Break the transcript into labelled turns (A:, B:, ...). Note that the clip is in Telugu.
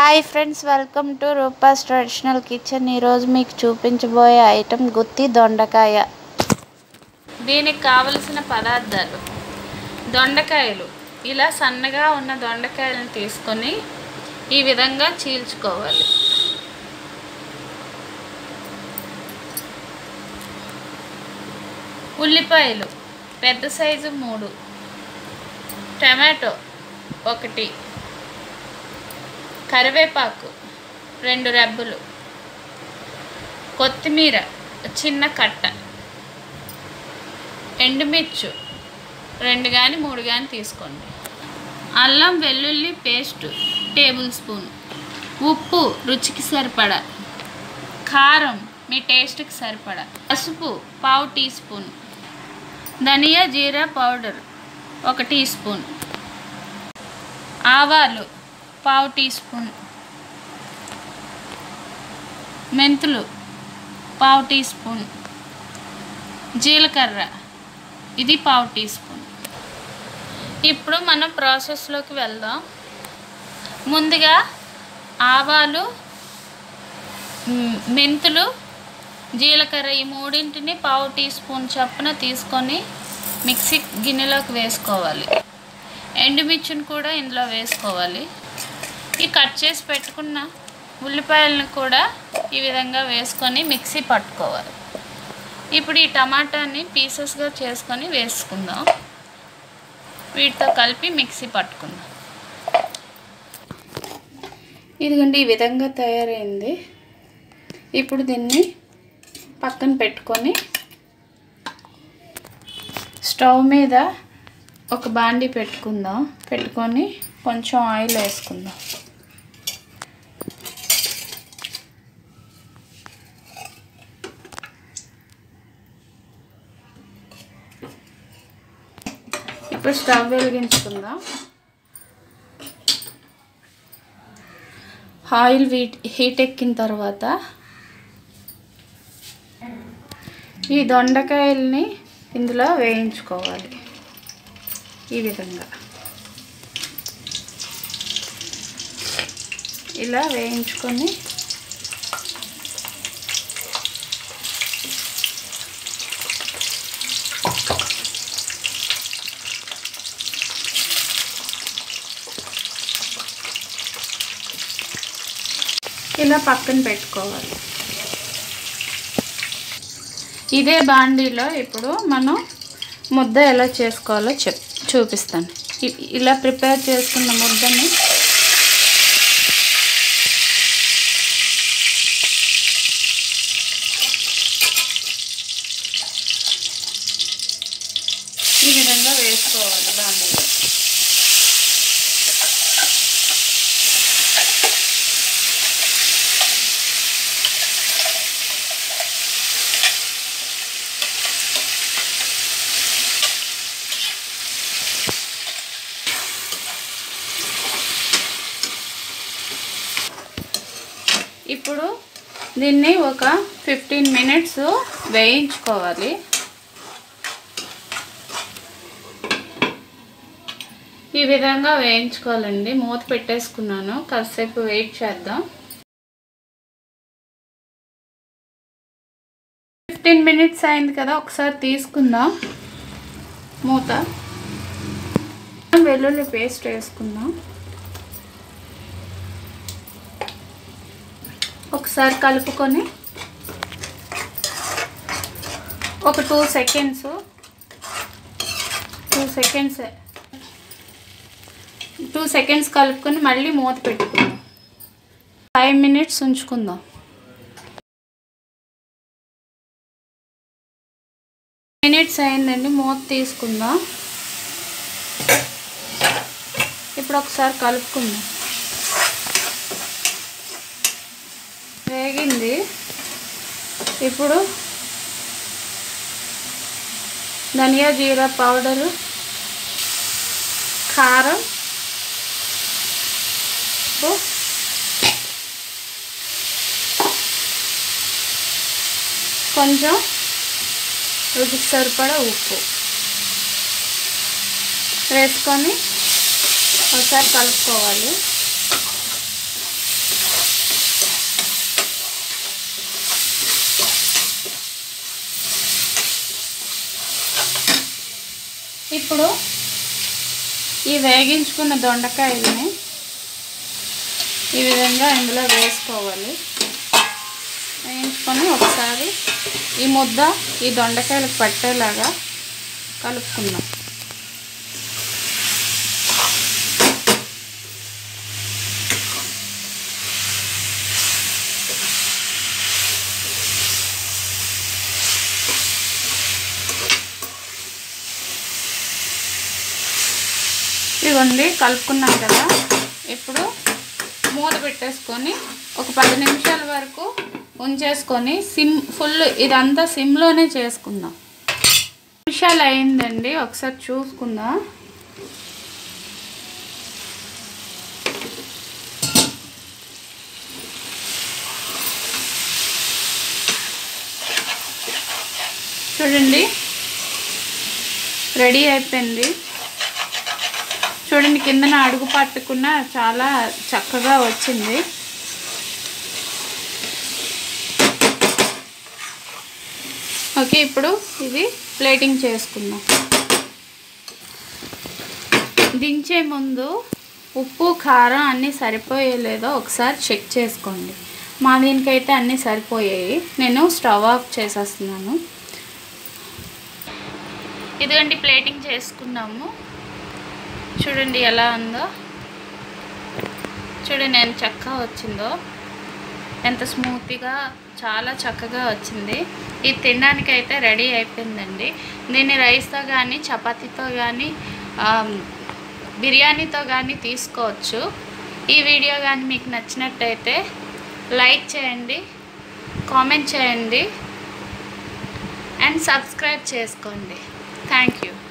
A: hi friends welcome to Roopa's traditional kitchen ఈరోజు మీకు చూపించబోయే ఐటెం గుత్తి దొండకాయ
B: దీనికి కావలసిన పదార్థాలు దొండకాయలు ఇలా సన్నగా ఉన్న దొండకాయలను తీసుకొని ఈ విధంగా చీల్చుకోవాలి ఉల్లిపాయలు పెద్ద సైజు మూడు టమాటో ఒకటి కరివేపాకు రెండు రెబ్బలు కొత్తిమీర చిన్న కట్ట ఎండుమిర్చు రెండు కానీ మూడు కానీ తీసుకోండి అల్లం వెల్లుల్లి పేస్ట్ టేబుల్ స్పూన్ ఉప్పు రుచికి సరిపడా కారం మీ టేస్ట్కి సరిపడా పసుపు పావు టీ స్పూన్ ధనియా జీరా పౌడర్ ఒక టీ స్పూన్ ఆవాలు పావు టీ స్పూన్ మెంతులు పావు టీ స్పూన్ జీలకర్ర ఇది పావు టీ స్పూన్ ఇప్పుడు మనం ప్రాసెస్లోకి వెళ్దాం ముందుగా ఆవాలు మ్, మెంతులు జీలకర్ర ఈ మూడింటిని పావు టీ స్పూన్ చప్పున తీసుకొని మిక్సీ గిన్నెలోకి వేసుకోవాలి ఎండుమిర్చిని కూడా ఇందులో వేసుకోవాలి ఈ కట్ చేసి పెట్టుకున్న ఉల్లిపాయలను కూడా ఈ విధంగా వేసుకొని మిక్సీ పట్టుకోవాలి ఇప్పుడు ఈ టమాటాని పీసెస్గా చేసుకొని వేసుకుందాం వీటితో కలిపి మిక్సీ పట్టుకుందాం ఇదిగోండి ఈ విధంగా తయారైంది ఇప్పుడు దీన్ని పక్కన పెట్టుకొని స్టవ్ మీద ఒక బాండి పెట్టుకుందాం పెట్టుకొని కొంచెం ఆయిల్ వేసుకుందాం ఇప్పుడు స్టవ్ వెలిగించుకుందాం ఆయిల్ వీట్ హీట్ ఎక్కిన తర్వాత ఈ దొండకాయల్ని ఇందులో వేయించుకోవాలి ఈ విధంగా ఇలా వేయించుకొని ఇలా పక్కన పెట్టుకోవాలి ఇదే బాండీలో ఇప్పుడు మనం ముద్ద ఎలా చేసుకోవాలో చెప్ చూపిస్తాను ఇ- ఇలా ప్రిపేర్ చేసుకున్న ముద్దని ఈ విధంగా వేసుకోవాలి బాండీలో ఇప్పుడు దీన్ని ఒక ఫిఫ్టీన్ మినిట్స్ వేయించుకోవాలి ఈ విధంగా వేయించుకోవాలండి మూత పెట్టేసుకున్నాను కాసేపు వెయిట్ చేద్దాం ఫిఫ్టీన్ మినిట్స్ అయింది కదా ఒకసారి తీసుకుందాం మూత వెల్లుల్లి పేస్ట్ వేసుకుందాం ఒకసారి కలుపుకొని ఒక two seconds two seconds two seconds కలుపుకొని మళ్ళీ మూత పెట్టుకుందాం ఫైవ్ మినిట్స్ ఉంచుకుందాం మినిట్స్ అయిందండి మూత తీసుకుందాం ఇప్పుడు ఒకసారి కలుపుకుందాం వేగింది ఇప్పుడు ధనియా జీరా పౌడరు కారం ఉప్పు కొంచెం రుచికి సరిపడా ఉప్పు వేసుకొని ఒకసారి కలుపుకోవాలి ఇప్పుడు ఈ వేగించుకున్న దొండకాయల్ని ఈ విధంగా ఇందులో వేసుకోవాలి వేయించుకొని ఒకసారి ఈ ముద్ద ఈ దొండకాయలకు పట్టేలాగా కలుపుకుందాం ఇదిగోండి కలుపుకున్నాం కదా ఇప్పుడు మూత పెట్టేసుకొని ఒక పది నిమిషాల వరకు ఉంచేసుకొని సిమ్ ఫుల్ ఇదంతా సిమ్లోనే చేసుకుందాం నిమిషాలు అయిందండి ఒకసారి చూసుకుందాం చూడండి రెడీ అయిపోయింది చూడండి కిందన అడుగు పట్టుకున్న చాలా చక్కగా వచ్చింది ఓకే ఇప్పుడు ఇది ప్లేటింగ్ చేసుకుందాం దించే ముందు ఉప్పు కారం అన్నీ సరిపోయలేదో ఒకసారి చెక్ చేసుకోండి మా దీనికైతే అన్నీ సరిపోయాయి నేను స్టవ్ ఆఫ్ చేసేస్తున్నాను ఇదిగోండి ప్లేటింగ్ చేసుకున్నాము చూడండి ఎలా ఉందో చూడండి ఎంత చక్కగా వచ్చిందో ఎంత స్మూత్గా చాలా చక్కగా వచ్చింది ఇది తినడానికి అయితే రెడీ అయిపోయిందండి దీన్ని రైస్తో కానీ చపాతీతో కానీ బిర్యానీతో కానీ తీసుకోవచ్చు ఈ వీడియో కానీ మీకు నచ్చినట్టయితే లైక్ చేయండి కామెంట్ చేయండి అండ్ సబ్స్క్రైబ్ చేసుకోండి థ్యాంక్ యూ